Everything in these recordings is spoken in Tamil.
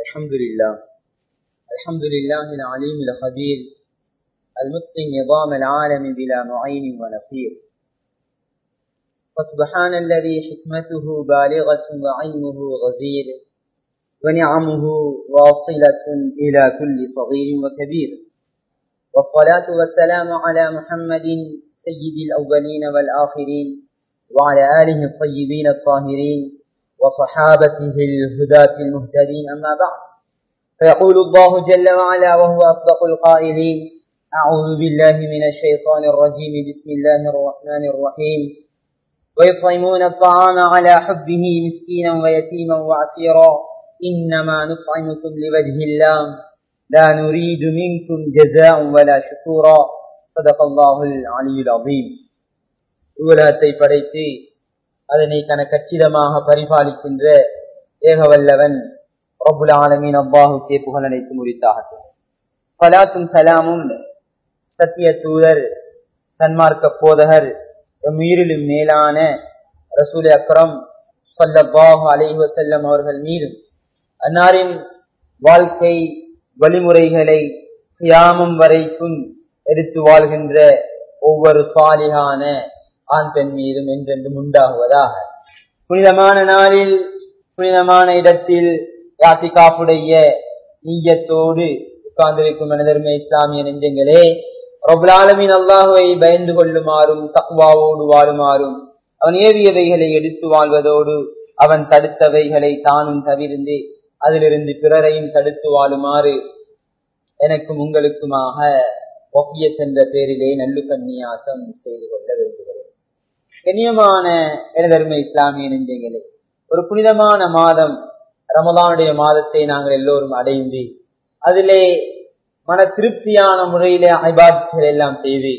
الحمد لله الحمد لله العليم الخبير المتقن نظام العالم بلا معين ونصير فسبحان الذي حكمته بالغة وعلمه غزير ونعمه واصلة إلى كل صغير وكبير والصلاة والسلام على محمد سيد الأولين والآخرين وعلى آله الطيبين الطاهرين وصحابته الهداة المهتدين أما بعد فيقول الله جل وعلا وهو أصدق القائلين أعوذ بالله من الشيطان الرجيم بسم الله الرحمن الرحيم ويطعمون الطعام على حبه مسكينا ويتيما وعسيرا إنما نطعمكم لوجه الله لا نريد منكم جزاء ولا شكورا صدق الله العلي العظيم உலகத்தை படைத்து அதனை தன கச்சிதமாக பரிபாலிக்கின்ற ஏகவல்லவன் ரபுல் ஆலமீன் அவ்வாஹுக்கே புகழ் அனைத்து முடித்தாகட்டும் சலாத்தும் சலாமும் சத்திய தூதர் சன்மார்க்க போதகர் உயிரிலும் மேலான ரசூல் அக்ரம் சொல்லப்பாஹு அலைஹி வசல்லம் அவர்கள் மீதும் அன்னாரின் வாழ்க்கை வழிமுறைகளை கியாமம் வரைக்கும் எடுத்து வாழ்கின்ற ஒவ்வொரு சாலிகான ஆண் பெண் மீதும் என்றென்றும் உண்டாகுவதாக புனிதமான நாளில் புனிதமான இடத்தில் யாத்திகாப்புடைய நீயத்தோடு உட்கார்ந்திருக்கும் மனிதர்மை இஸ்லாமிய நெஞ்சங்களே ரொபலாலமின் அல்லாஹுவை பயந்து கொள்ளுமாறும் தக்வாவோடு வாழுமாறும் அவன் ஏவியவைகளை எடுத்து வாழ்வதோடு அவன் தடுத்தவைகளை தானும் தவிர்ந்து அதிலிருந்து பிறரையும் தடுத்து வாழுமாறு எனக்கும் உங்களுக்குமாக ஒக்கியத் என்ற பேரிலே நல்லு கன்னியாசம் செய்து கொள்ள விரும்புகிறேன் கண்ணியமான எனதர்மை இஸ்லாமிய நெஞ்சங்களே ஒரு புனிதமான மாதம் ரமதானுடைய மாதத்தை நாங்கள் எல்லோரும் அடைந்து அதிலே மன திருப்தியான முறையிலே ஐபாட்கள் எல்லாம் செய்து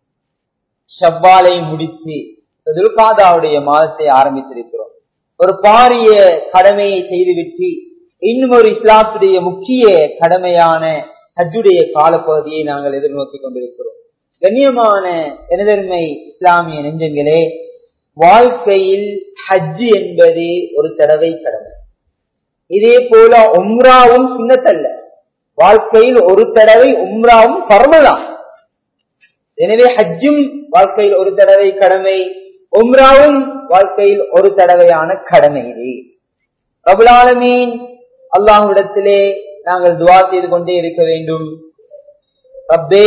ஷவ்வாலை முடித்து துல்காதாவுடைய மாதத்தை ஆரம்பித்திருக்கிறோம் ஒரு பாரிய கடமையை செய்துவிட்டு இன்னும் ஒரு இஸ்லாத்துடைய முக்கிய கடமையான ஹஜ்ஜுடைய காலப்பகுதியை நாங்கள் எதிர்நோக்கி கொண்டிருக்கிறோம் கண்ணியமான எனதர்மை இஸ்லாமிய நெஞ்சங்களே வாழ்க்கையில் ஹஜ்ஜு என்பது ஒரு தடவை கடமை இதே போல உம்ராவும் சின்னத்தல்ல வாழ்க்கையில் ஒரு தடவை உம்ராவும் பரமதான் எனவே ஹஜ்ஜும் வாழ்க்கையில் ஒரு தடவை கடமை உம்ராவும் வாழ்க்கையில் ஒரு தடவையான கடமை இது பிரபுலாலமீன் அல்லாஹ்விடத்திலே நாங்கள் துவா செய்து கொண்டே இருக்க வேண்டும் ரப்பே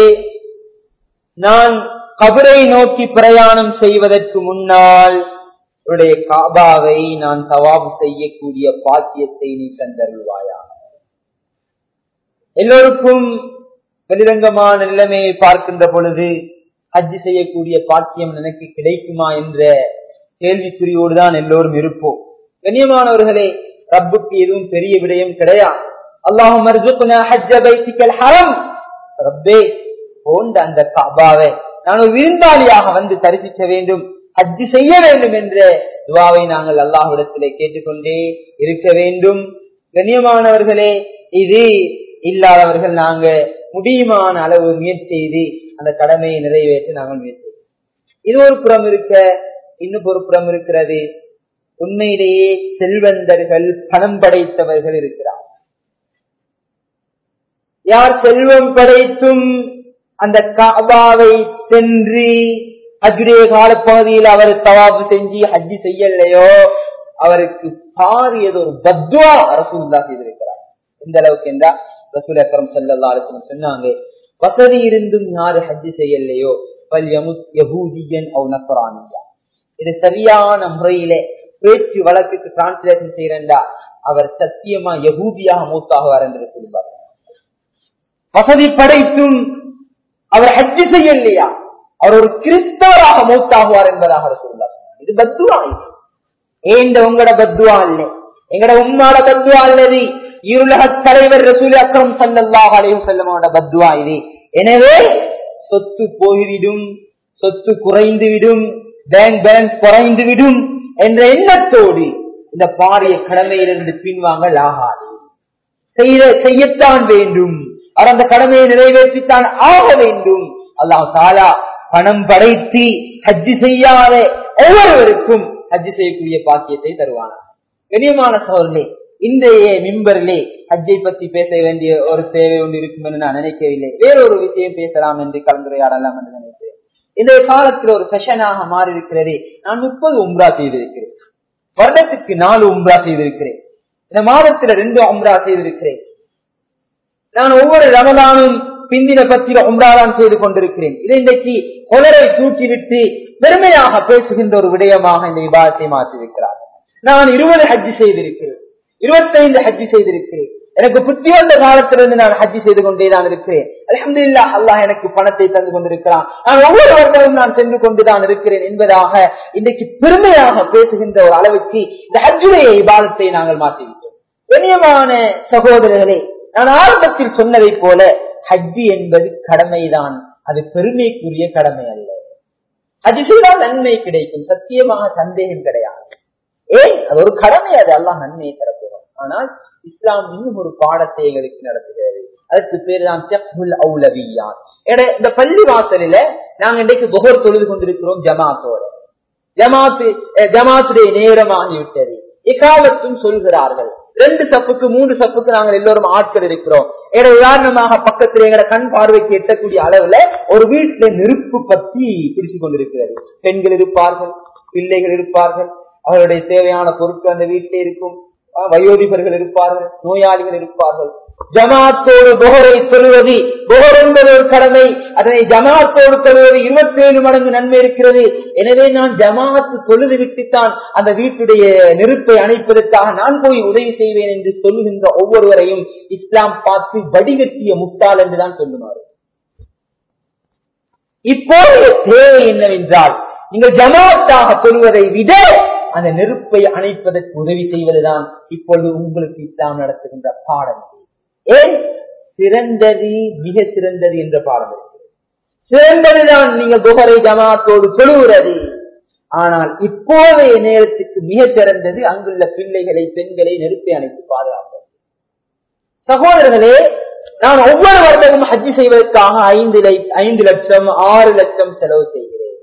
நான் கபரை நோக்கி பிரயாணம் செய்வதற்கு முன்னால் உடைய காபாவை நான் தவாபு செய்யக்கூடிய பாக்கியத்தை நீ தந்தருள்வாயா எல்லோருக்கும் வெளிரங்கமான நிலைமையை பார்க்கின்ற பொழுது ஹஜ்ஜு செய்யக்கூடிய பாக்கியம் எனக்கு கிடைக்குமா என்ற கேள்விக்குறியோடு தான் எல்லோரும் இருப்போம் கண்ணியமானவர்களே ரப்புக்கு எதுவும் பெரிய விடயம் கிடையாது அல்லாஹும் ஹரம் ரப்பே போன்ற அந்த காபாவை நான் ஒரு விருந்தாளியாக வந்து தரிசிக்க வேண்டும் ஹஜ்ஜு செய்ய வேண்டும் என்ற துவாவை நாங்கள் அல்லாஹிடத்திலே கேட்டுக்கொண்டே இருக்க வேண்டும் கண்ணியமானவர்களே இது இல்லாதவர்கள் நாங்க முடியுமான அளவு முயற்சி செய்து அந்த கடமையை நிறைவேற்ற நாங்கள் முயற்சி இது ஒரு புறம் இருக்க இன்னும் ஒரு புறம் இருக்கிறது உண்மையிலேயே செல்வந்தர்கள் பணம் படைத்தவர்கள் இருக்கிறார் யார் செல்வம் படைத்தும் அந்த காபாவை சென்று ஹஜ்ஜுடைய காலப்பகுதியில் அவர் தவாபு செஞ்சு ஹஜ்ஜி செய்யலையோ அவருக்கு பாரியது ஒரு பத்வா அரசுல்லா செய்திருக்கிறார் எந்த அளவுக்கு என்றா ரசூல் அக்கரம் செல்லல்லா அரசு சொன்னாங்க வசதி இருந்தும் யாரு ஹஜ்ஜி செய்யலையோ யகூதியன் அவ் நசரானியா இது சரியான முறையிலே பேச்சு வழக்குக்கு டிரான்ஸ்லேஷன் செய்யறா அவர் சத்தியமா யகூதியாக மூத்தாகுவார் என்று சொல்லுவார் வசதி படைத்தும் அவர் ஹஜ்ஜு செய்யலையா அவர் ஒரு கிறிஸ்தவராக மூத்தாகுவார் என்பதாக சொல்றார் இது பத்துவா ஏந்த உங்களோட பத்துவா இல்ல எங்கட உம்மாட பத்துவா அல்லது இருளக தலைவர் ரசூல் அக்ரம் சல்லல்லாஹ் அலைஹி செல்லமோட பத்துவா இது எனவே சொத்து போய்விடும் சொத்து குறைந்து விடும் பேங்க் பேலன்ஸ் குறைந்து விடும் என்ற எண்ணத்தோடு இந்த பாரிய கடமையிலிருந்து பின்வாங்கல் ஆகாது செய்ய செய்யத்தான் வேண்டும் அவர் அந்த கடமையை நிறைவேற்றித்தான் ஆக வேண்டும் அல்லாஹ் தாலா பணம் படைத்து ஹஜ்ஜி செய்யாத ஒவ்வொருவருக்கும் ஹஜ்ஜி செய்யக்கூடிய பாக்கியத்தை தருவானார் கண்ணியமான சோழர்களே இன்றைய மிம்பரிலே ஹஜ்ஜை பத்தி பேச வேண்டிய ஒரு தேவை ஒன்று இருக்கும் என்று நான் நினைக்கவில்லை வேறொரு விஷயம் பேசலாம் என்று கலந்துரையாடலாம் என்று நினைக்கிறேன் இன்றைய காலத்தில் ஒரு ஃபெஷனாக மாறி இருக்கிறதே நான் முப்பது உம்ரா செய்திருக்கிறேன் வருடத்துக்கு நாலு உம்ரா செய்திருக்கிறேன் இந்த மாதத்துல ரெண்டு உம்ரா செய்திருக்கிறேன் நான் ஒவ்வொரு ரமதானும் பிந்தின பத்திர உம்ராதான் செய்து கொண்டிருக்கிறேன் இதை இன்றைக்கு கொலரை தூக்கிவிட்டு பெருமையாக பேசுகின்ற ஒரு விடயமாக இந்த விவாதத்தை மாற்றியிருக்கிறார் நான் இருபது ஹஜ்ஜி செய்திருக்கிறேன் இருபத்தைந்து ஹஜ்ஜி செய்திருக்கிறேன் எனக்கு புத்தி வந்த காலத்திலிருந்து நான் ஹஜ்ஜி செய்து கொண்டே தான் இருக்கிறேன் அலமதுல்லா அல்லாஹ் எனக்கு பணத்தை தந்து கொண்டிருக்கிறான் நான் ஒவ்வொரு வருடமும் நான் சென்று கொண்டுதான் இருக்கிறேன் என்பதாக இன்றைக்கு பெருமையாக பேசுகின்ற ஒரு அளவுக்கு இந்த ஹஜ்ஜுடைய இபாதத்தை நாங்கள் மாற்றிவிட்டோம் கண்ணியமான சகோதரர்களே நான் ஆரம்பத்தில் சொன்னதை போல ஹஜ்ஜி என்பது கடமைதான் அது பெருமைக்குரிய கடமை அல்ல ஹஜ்ஜி செய்தால் நன்மை கிடைக்கும் சத்தியமாக சந்தேகம் கிடையாது ஏன் அது ஒரு கடமை அது எல்லாம் நன்மையை தரப்போம் ஆனால் இஸ்லாம் இன்னும் ஒரு பாடத்தை எங்களுக்கு நடத்துகிறது அதுக்கு பேர் தான் செஃபுல் அவுலவியான் இந்த பள்ளி வாசலில நாங்க இன்றைக்கு புகர் தொழுது கொண்டிருக்கிறோம் ஜமாத்தோட ஜமாத்து ஜமாத்துடைய நேரம் ஆகிவிட்டது இக்காலத்தும் சொல்கிறார்கள் ரெண்டு சப்புக்கு மூன்று சப்புக்கு நாங்கள் எல்லோரும் ஆட்கள் இருக்கிறோம் ஏன்னா உதாரணமாக பக்கத்தில் எங்களை கண் பார்வைக்கு எட்டக்கூடிய அளவுல ஒரு வீட்டுல நெருப்பு பத்தி பிடிச்சு கொண்டிருக்கிறது பெண்கள் இருப்பார்கள் பிள்ளைகள் இருப்பார்கள் அவருடைய தேவையான பொருட்கள் அந்த வீட்டிலே இருக்கும் வயோதிபர்கள் இருப்பார்கள் நோயாளிகள் இருப்பார்கள் ஜமாத்தோடு புகரை தொழுவது புகர் என்பது ஒரு கடமை அதனை ஜமாத்தோடு தொழுவது இருபத்தி ஏழு மடங்கு நன்மை இருக்கிறது எனவே நான் ஜமாத்து தொழுது விட்டுத்தான் அந்த வீட்டுடைய நெருப்பை அணைப்பதற்காக நான் போய் உதவி செய்வேன் என்று சொல்லுகின்ற ஒவ்வொருவரையும் இஸ்லாம் பார்த்து வடிகட்டிய முட்டாள் என்றுதான் சொல்லுமாறு இப்போதைய தேவை என்னவென்றால் நீங்கள் ஜமாத்தாக சொல்வதை விட அந்த நெருப்பை அணைப்பதற்கு உதவி செய்வதுதான் இப்பொழுது உங்களுக்கு இஸ்லாம் நடத்துகின்ற பாடம் ஏன் சிறந்தது மிக சிறந்தது என்ற பாடம் இருக்கிறது சிறந்ததுதான் நீங்கள் புகரை ஜமாத்தோடு சொல்லுகிறது ஆனால் இப்போதைய நேரத்துக்கு மிக சிறந்தது அங்குள்ள பிள்ளைகளை பெண்களை நெருப்பை அணைத்து பாதுகாப்பது சகோதரர்களே நான் ஒவ்வொரு வருடமும் ஹஜ்ஜி செய்வதற்காக ஐந்து ஐந்து லட்சம் ஆறு லட்சம் செலவு செய்கிறேன்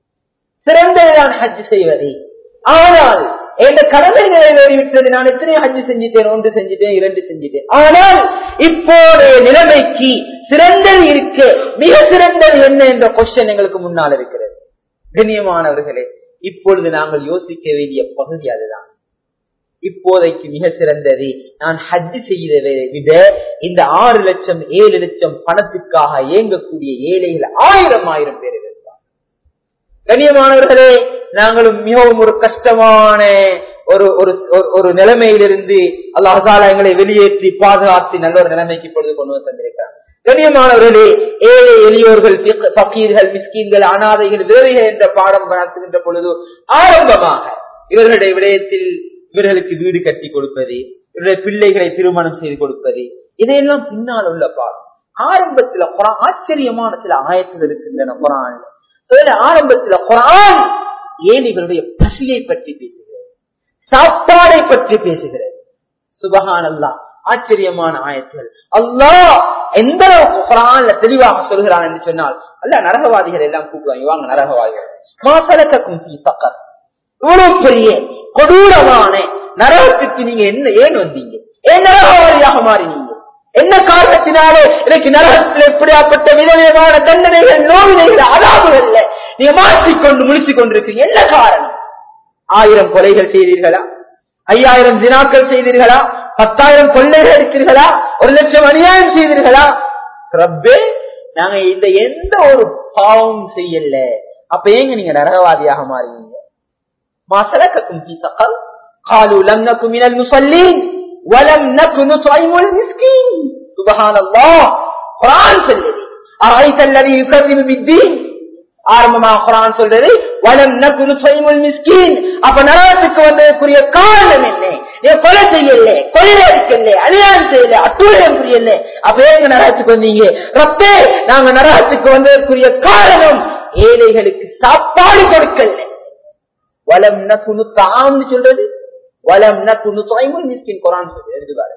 சிறந்ததுதான் ஹஜ்ஜி செய்வதே ஆனால் என் கடமை நிறைவேறிவிட்டது நான் எத்தனை ஹஜ்ஜி செஞ்சிட்டேன் ஒன்று செஞ்சிட்டேன் இரண்டு செஞ்சிட்டேன் ஆனால் இப்போதைய நிலைமைக்கு சிறந்தது இருக்க மிக சிறந்தது என்ன என்ற கொஸ்டின் எங்களுக்கு முன்னால் இருக்கிறது கண்ணியமானவர்களே இப்பொழுது நாங்கள் யோசிக்க வேண்டிய பகுதி அதுதான் இப்போதைக்கு மிக சிறந்தது நான் ஹஜ்ஜி செய்ததை விட இந்த ஆறு லட்சம் ஏழு லட்சம் பணத்துக்காக இயங்கக்கூடிய ஏழைகள் ஆயிரம் ஆயிரம் பேர் இருக்கிறார் கண்ணியமானவர்களே நாங்களும் மிகவும் ஒரு கஷ்டமான ஒரு ஒரு ஒரு நிலைமையிலிருந்து அல்லாஹால எங்களை வெளியேற்றி பாதுகாத்து நல்ல ஒரு நிலைமைக்கு பொழுது கொண்டு வந்து தந்திருக்கிறார் கண்ணியமானவர்களே ஏழை எளியோர்கள் பக்கீர்கள் மிஸ்கீன்கள் அனாதைகள் வேறைகள் என்ற பாடம் நடத்துகின்ற பொழுது ஆரம்பமாக இவர்களுடைய விடயத்தில் இவர்களுக்கு வீடு கட்டி கொடுப்பது இவருடைய பிள்ளைகளை திருமணம் செய்து கொடுப்பது இதையெல்லாம் பின்னால் உள்ள பாடம் ஆரம்பத்துல குரான் ஆச்சரியமான சில ஆயத்தில் இருக்கின்றன குரான் ஆரம்பத்துல குரான் ஏழைகளுடைய பசியை பற்றி பேசுகிறது சாப்பாடை பற்றி பேசுகிறது சுபகான் அல்லா ஆச்சரியமான ஆயத்துகள் அல்லாஹ் எந்த அளவுக்கு குரான்ல தெளிவாக சொல்கிறான் என்று சொன்னால் அல்ல நரகவாதிகள் எல்லாம் கூப்பிடுவாங்க வாங்க நரகவாதிகள் மாசலக்கும் சக்கர் இவ்வளவு பெரிய கொடூரமான நரகத்துக்கு நீங்க என்ன ஏன் வந்தீங்க ஏன் நரகவாதியாக மாறினீங்க என்ன காரணத்தினாலே எனக்கு நரகத்தில் எப்படியாப்பட்ட விதவிதமான தண்டனைகள் நோவினைகள் அதாவுகள்ல நீங்க மாற்றிக்கொண்டு முடிச்சு கொண்டிருக்கீங்க என்ன காரணம் ஆயிரம் கொலைகள் செய்தீர்களா ஐயாயிரம் தினாக்கள் செய்தீர்களா பத்தாயிரம் கொள்ளைகள் எடுத்தீர்களா ஒரு லட்சம் அநியாயம் செய்தீர்களா ரப்பே நாங்க இந்த எந்த ஒரு பாவம் செய்யல அப்ப ஏங்க நீங்க நரகவாதியாக மாறினீங்க மாசலக்கும் சக்கல் قالوا لم نكن من المصلين ولم نكن نطعم المسكين سبحان الله قرآن சொல்லுது أرأيت الذي يكذب بالدين ஆரம்பமா குரான் சொல்றது வலம் நகுனு சொய்முல் மிஸ்கின் அப்ப நரகத்துக்கு வந்ததுக்குரிய காரணம் என்ன நீ கொலை செய்யல கொலை அடிக்கல அநியாயம் செய்யல அட்டூழியம் புரியல அப்ப ஏங்க நரகத்துக்கு வந்தீங்க ரப்பே நாங்க நரகத்துக்கு வந்ததற்குரிய காரணம் ஏழைகளுக்கு சாப்பாடு கொடுக்கல வலம் நகுனு தாம்னு சொல்றது வலம் நகுனு சொய்முல் மிஸ்கின் குரான் சொல்றது எழுதி பாருங்க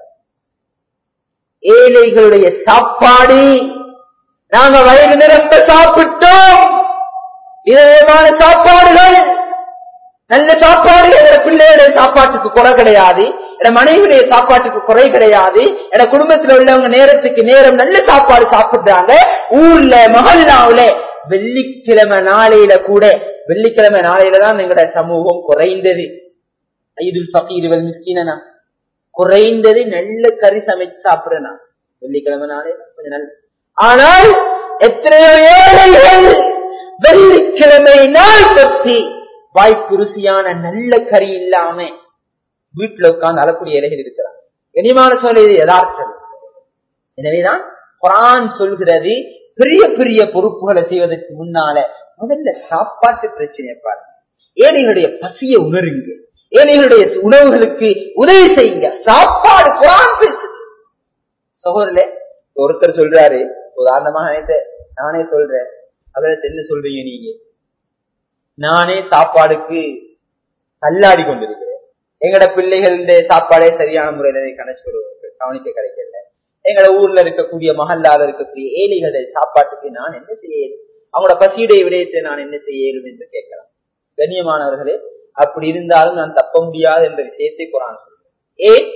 ஏழைகளுடைய சாப்பாடு நாங்க வயது நிரம்ப சாப்பிட்டோம் விதவிதமான சாப்பாடுகள் நல்ல சாப்பாடு எங்க பிள்ளைகளுடைய சாப்பாட்டுக்கு குறை கிடையாது என் மனைவியுடைய சாப்பாட்டுக்கு குறை கிடையாது என் குடும்பத்துல உள்ளவங்க நேரத்துக்கு நேரம் நல்ல சாப்பாடு சாப்பிடுறாங்க ஊர்ல மகல்லாவுல வெள்ளிக்கிழமை நாளையில கூட வெள்ளிக்கிழமை நாளையில தான் எங்களோட சமூகம் குறைந்தது ஐதுல் ஃபகீர் வல் மிஸ்கீனா குறைந்தது நல்ல கறி சமைச்சு சாப்பிடுறேன் நான் வெள்ளிக்கிழமை நாளே கொஞ்சம் நல்ல ஆனால் எத்தனையோ ஏழைகள் வெள்ளிக்கிழமை நாள் பற்றி வாய்ப்பு ருசியான நல்ல கறி இல்லாம வீட்டுல உட்கார்ந்து அழக்கூடிய இலைகள் இருக்கிறாங்க கனிமான சொல்ல இது யதார்த்தம் எனவேதான் குரான் சொல்கிறது பெரிய பெரிய பொறுப்புகளை செய்வதற்கு முன்னால முதல்ல சாப்பாட்டு பிரச்சனையை பாருங்க ஏழைகளுடைய பசியை உணருங்க ஏழைகளுடைய உணவுகளுக்கு உதவி செய்யுங்க சாப்பாடு குரான் பேசுது சகோதரே ஒருத்தர் சொல்றாரு உதாரணமாக நினைத்த நானே சொல்றேன் அதில் என்ன சொல்றீங்க நீங்க நானே சாப்பாடுக்கு தள்ளாடி கொண்டிருக்கிறேன் எங்கட பிள்ளைகளுடைய சாப்பாடே சரியான முறையில கணக்கு கவனிக்க கிடைக்கல எங்கட ஊர்ல இருக்கக்கூடிய மகல்லாத இருக்கக்கூடிய ஏழைகளுடைய சாப்பாட்டுக்கு நான் என்ன செய்யணும் அவங்களோட பசியுடைய விடயத்தை நான் என்ன செய்யணும் என்று கேட்கலாம் கண்ணியமானவர்களே அப்படி இருந்தாலும் நான் தப்ப முடியாது என்ற விஷயத்தை குரான் சொல்றேன் ஏன்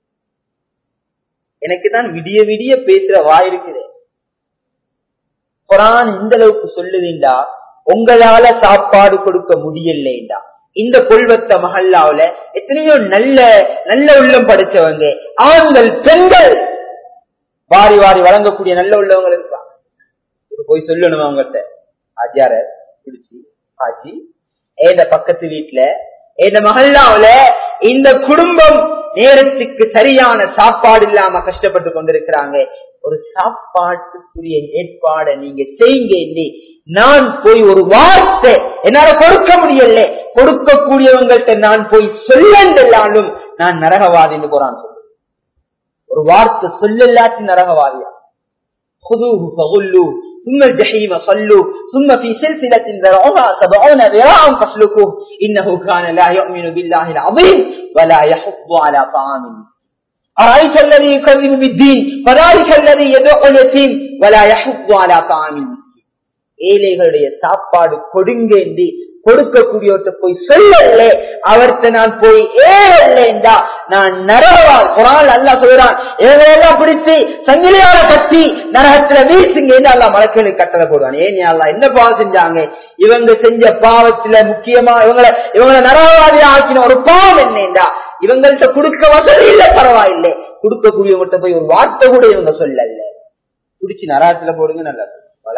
எனக்கு தான் விடிய விடிய பேசுற வாய் இருக்கிறேன் குரான் இந்த அளவுக்கு சொல்லுவீண்டா உங்களால சாப்பாடு கொடுக்க முடியலைண்டா இந்த கொள்வத்த மகல்லாவில எத்தனையோ நல்ல நல்ல உள்ளம் படிச்சவங்க ஆண்கள் பெண்கள் வாரி வாரி வழங்கக்கூடிய நல்ல உள்ளவங்க இருப்பாங்க இப்ப போய் சொல்லணும் அவங்ககிட்ட ஆச்சார பிடிச்சி ஆச்சி ஏந்த பக்கத்து வீட்டுல இந்த மகல்லாவில இந்த குடும்பம் நேரத்துக்கு சரியான சாப்பாடு இல்லாம கஷ்டப்பட்டு கொண்டிருக்கிறாங்க ஒரு சாப்பாட்டுக்குரிய ஏற்பாடை நீங்க செய்யுங்க நான் போய் ஒரு வார்த்தை என்னால கொடுக்க முடியல கொடுக்கக்கூடியவங்கள்ட்ட நான் போய் சொல்லலாலும் நான் நரகவாதின்னு போறான் சொல்லு ஒரு வார்த்தை சொல்லலாட்டி நரகவாதியா خذوه فغلوه ثم الجحيم صلوا ثم في سلسلة ذرعها سبعون ذراعا فاسلكوه إنه كان لا يؤمن بالله العظيم ولا يحض على طعام أرأيت الذي يكذب بالدين فذلك الذي يدعو اليتيم ولا يحض على طعام ஏழைகளுடைய சாப்பாடு கொடுங்க என்று கொடுக்கக்கூடியவற்ற போய் சொல்லல அவர்கிட்ட நான் போய் ஏறலேண்டா நான் நரகவா குரான் அல்லா சொல்றான் இவங்களெல்லாம் பிடிச்சு சங்கிலியால கட்டி நரகத்துல வீசுங்க என்று அல்லா மலக்களுக்கு கட்டளை போடுவான் ஏன் அல்லா என்ன பாவம் செஞ்சாங்க இவங்க செஞ்ச பாவத்துல முக்கியமா இவங்களை இவங்களை நரகவாதி ஆக்கின ஒரு பாவம் என்னண்டா இவங்கள்ட்ட கொடுக்க வசதி இல்லை பரவாயில்லை கொடுக்கக்கூடியவங்கள்ட்ட போய் ஒரு வார்த்தை கூட இவங்க சொல்லல பிடிச்சி நரகத்துல போடுங்க நல்லது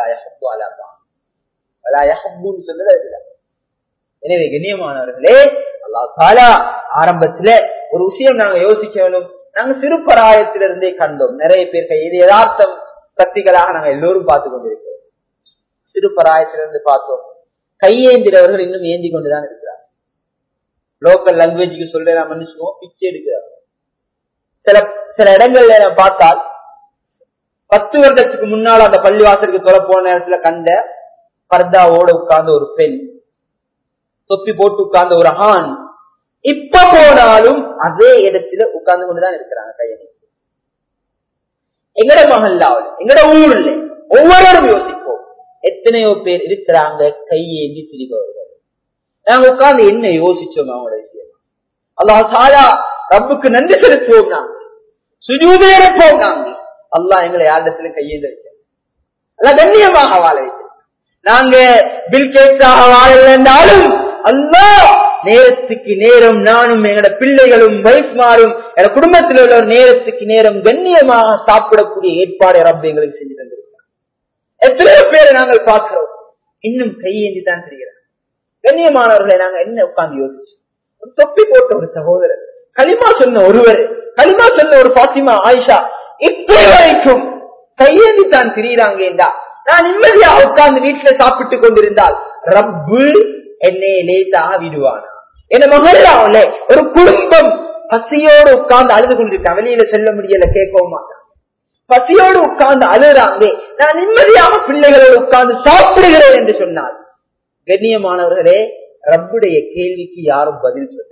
எனவே கண்ணியமானவர்களே அல்லா தாலா ஆரம்பத்துல ஒரு விஷயம் நாங்க யோசிக்க வேணும் நாங்க சிறுபராயத்திலிருந்தே கண்டோம் நிறைய பேர் இது யதார்த்தம் கத்திகளாக நாங்க எல்லோரும் பார்த்து கொண்டிருக்கிறோம் சிறுபராயத்திலிருந்து பார்த்தோம் கையேந்திரவர்கள் இன்னும் ஏந்தி கொண்டுதான் இருக்கிறார் லோக்கல் லாங்குவேஜுக்கு சொல்ற நான் மனுஷனும் பிச்சை எடுக்கிறார் சில சில இடங்கள்ல நான் பார்த்தால் பத்து வருடத்துக்கு முன்னால் அந்த பள்ளிவாசலுக்கு தொலை போன நேரத்துல கண்ட பர்தாவோட உட்கார்ந்த ஒரு பெண் தொப்பி போட்டு உட்கார்ந்த ஒரு ஆண் இப்ப போனாலும் அதே இடத்துல உட்கார்ந்து கொண்டுதான் இருக்கிறாங்க கையணி எங்கட மகல்லாவில் எங்கட ஊர்ல ஒவ்வொருவரும் யோசிப்போம் எத்தனையோ பேர் இருக்கிறாங்க கையேந்தி திரிபவர்கள் நாங்க உட்கார்ந்து என்ன யோசிச்சோம் அவங்களோட விஷயம் அல்லாஹ் சாலா ரப்புக்கு நன்றி செலுத்துவோம் நாங்க சுஜூத இருப்போம் நாங்க அல்லாஹ் எங்களை யாரிடத்திலும் கையேந்த வைக்க கண்ணியமாக வாழ வைக்க நாங்க பில் கேட்ஸாக வாழந்தாலும் அல்லாஹ் நேரத்துக்கு நேரம் நானும் எங்களோட பிள்ளைகளும் வைஃப்மாரும் எங்க குடும்பத்தில் உள்ள நேரத்துக்கு நேரம் கண்ணியமாக சாப்பிடக்கூடிய ஏற்பாடு ரப்ப எங்களுக்கு செஞ்சு தந்திருக்கிறார் எத்தனையோ பேரை நாங்கள் பார்க்கிறோம் இன்னும் கையேந்தி தான் தெரிகிறார் கண்ணியமானவர்களை நாங்க என்ன உட்கார்ந்து யோசிச்சு ஒரு தொப்பி போட்ட ஒரு சகோதரர் களிமா சொன்ன ஒருவர் களிமா சொன்ன ஒரு பாத்திமா ஆயிஷா இப்படி வரைக்கும் கையேந்தி தான் திரியிறாங்க என்றா நான் நிம்மதியாக உட்கார்ந்து வீட்டுல சாப்பிட்டு கொண்டிருந்தால் ரப்பு என்னை லேசாக விடுவானா என்ன மகளாவில ஒரு குடும்பம் பசியோடு உட்கார்ந்து அழுது கொண்டிருக்க வெளியில சொல்ல முடியல கேட்கவும் மாட்டான் பசியோடு உட்கார்ந்து அழுறாங்க நான் நிம்மதியாக பிள்ளைகளோடு உட்கார்ந்து சாப்பிடுகிறேன் என்று சொன்னார் கண்ணியமானவர்களே ரப்புடைய கேள்விக்கு யாரும் பதில் சொல்றது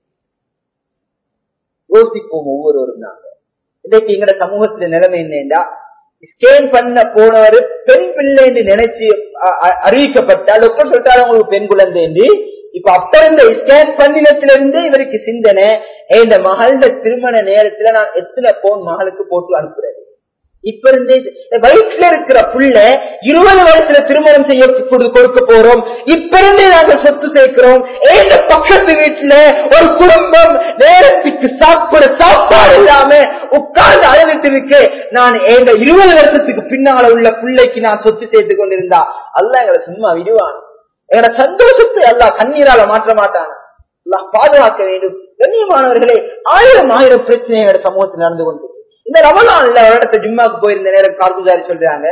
யோசிப்போம் ஒவ்வொருவரும் நாங்க இன்றைக்கு எங்கட சமூகத்துல நிலைமை என்னண்டா ஸ்கேன் பண்ண போனவர் பெண் பிள்ளை என்று நினைச்சு அறிவிக்கப்பட்டால் டாக்டர் சொல்லிட்டாரு உங்களுக்கு பெண் குழந்தை என்று இப்ப இப்ப அப்ப இருந்த ஸ்கேன் பண்ணினத்திலிருந்து இவருக்கு சிந்தனை "ஏய், இந்த மகள திருமண நேரத்துல நான் எத்தனை போன் மகளுக்கு போட்டு அனுப்புறது இப்ப இருந்தே இந்த வயசுல இருக்கிற புள்ள இருபது வயசுல திருமணம் செய்ய கொடு- கொடுக்க போறோம் இப்ப இருந்தே நாங்க சொத்து சேர்க்கிறோம் ஏன் பக்கத்து வீட்டுல ஒரு குடும்பம் நேரத்துக்கு சாப்பிட சாப்பாடு இல்லாம உட்கார்ந்து அழுதுட்டு இருக்கு நான் எங்க இருபது வருஷத்துக்கு பின்னால உள்ள பிள்ளைக்கு நான் சொத்து சேர்த்து கொண்டிருந்தா அல்ல எங்களை சும்மா விடுவான் எங்களோட சந்தோஷத்தை எல்லாம் கண்ணீரால மாற்ற மாட்டான் அல்லாஹ் பாதுகாக்க வேண்டும் கண்ணியமானவர்களே ஆயிரம் ஆயிரம் பிரச்சனை எங்களோட சமூகத்தில் நடந்து கொண்டு இந்த ரமலான்ல ஒரு இடத்த ஜும்மாக்கு போயிருந்த நேரம் கார்குசாரி சொல்றாங்க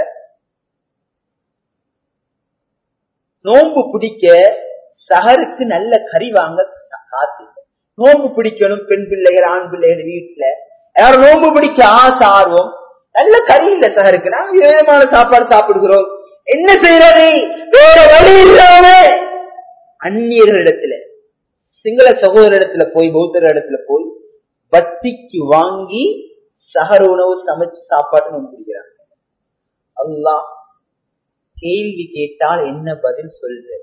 நோன்பு பிடிக்க சஹருக்கு நல்ல கறி வாங்க காத்து இல்லை. நோன்பு பிடிக்கணும் பெண் பிள்ளைகள் ஆண் பிள்ளைகள் வீட்டுல யாரும் நோன்பு பிடிக்க ஆசை ஆர்வம் நல்ல கறி இல்ல சஹருக்கு நாங்க விதமான சாப்பாடு சாப்பிடுகிறோம் என்ன செய்யறது வேற வழி இல்லாம அந்நியர்களிடத்துல சிங்கள சகோதரிடத்துல போய் பௌத்தர் இடத்துல போய் வட்டிக்கு வாங்கி சகர உணவு சமைச்சு சாப்பாட்டு நோன்பு பிடிக்கிறாங்க அல்லாஹ் கேள்வி கேட்டால் என்ன பதில் சொல்றது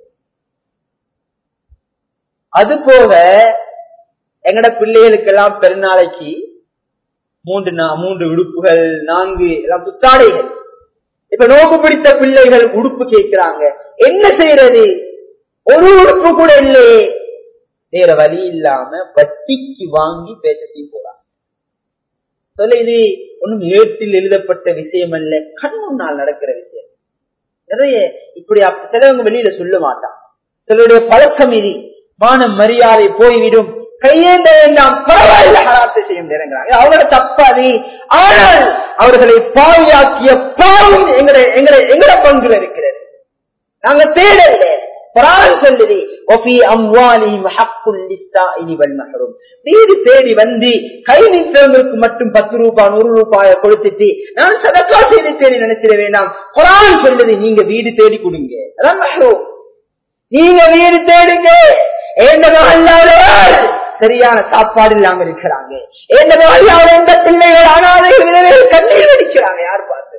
அது போக எங்கட பிள்ளைகளுக்கெல்லாம் பெருநாளைக்கு மூன்று நா- மூன்று உடுப்புகள் நான்கு எல்லாம் புத்தாடைகள் இப்ப நோக்கு பிடித்த பிள்ளைகள் உடுப்பு கேட்கிறாங்க என்ன செய்யறது ஒரு உடுப்பு கூட இல்லையே வேற வழி இல்லாம வட்டிக்கு வாங்கி பேசத்தையும் போறாங்க சொல்ல இது ஒண்ணும் ஏட்டில் எழுதப்பட்ட விஷயம் அல்ல கண் முன்னால் நடக்கிற விஷயம் நிறைய இப்படி அப்ப சிலவங்க வெளியில சொல்ல மாட்டான் சிலருடைய பழக்கம் இது மானம் மரியாதை போய்விடும் கையேந்த வேண்டாம் பரவாயில்ல ஹராத்தை செய்யும் இறங்குறாங்க அவங்களோட தப்பாது ஆனால் அவர்களை பாவியாக்கிய பாவம் எங்களை எங்களை எங்கட பங்குல இருக்கிறது நாங்க தேடல குரான் சொல்லுது ஒபி அம்வாலிஹிம் ஹக்குல் லிஸ்ஸாயிலி வல் மஹ்ரூம் வீடு தேடி வந்து கை நின்றவங்களுக்கு மட்டும் பத்து ரூபாய் நூறு ரூபாய கொடுத்துட்டு நான் சதக்கா செய்து தேடி நினைச்சிட வேண்டாம் குரான் சொல்லுது நீங்க வீடு தேடி கொடுங்க அதான் மஹ்ரூம் நீங்க வீடு தேடுங்க எந்த மகல்லாதவர் சரியான சாப்பாடு இல்லாம இருக்கிறாங்க எந்த மகல்லாத எந்த பிள்ளைகள் அனாதைகள் விதவைகள் கண்ணீர் வடிக்கிறாங்க யார் பார்த்து